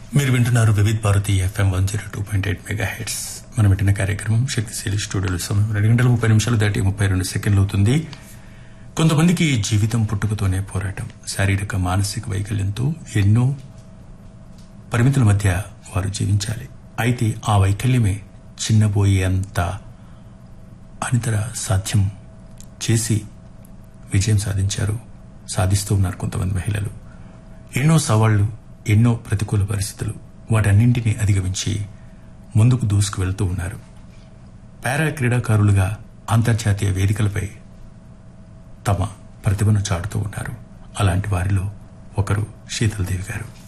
మీరు వింటున్నారు Vividh Bharati FM one zero two point eight megahertz మనం పెట్టిన కార్యక్రమం శక్తిశీలి స్టూడియోలో సమయం రెండు గంటల ముప్పై నిమిషాలు దాటి ముప్పై రెండు సెకండ్లు అవుతుంది కొంతమందికి జీవితం పుట్టుకతోనే పోరాటం శారీరక మానసిక వైకల్యంతో ఎన్నో పరిమితుల మధ్య వారు జీవించాలి అయితే ఆ వైకల్యమే చిన్నబోయేంత అనితర సాధ్యం చేసి విజయం సాధించారు సాధిస్తూ ఉన్నారు కొంతమంది మహిళలు ఎన్నో సవాళ్లు ఎన్నో ప్రతికూల పరిస్థితులు వాటన్నింటినీ అధిగమించి ముందుకు దూసుకు వెళ్తూ ఉన్నారు పారా క్రీడాకారులుగా అంతర్జాతీయ వేదికలపై తమ ప్రతిభను చాటుతూ ఉన్నారు అలాంటి వారిలో ఒకరు శీతలదేవి గారు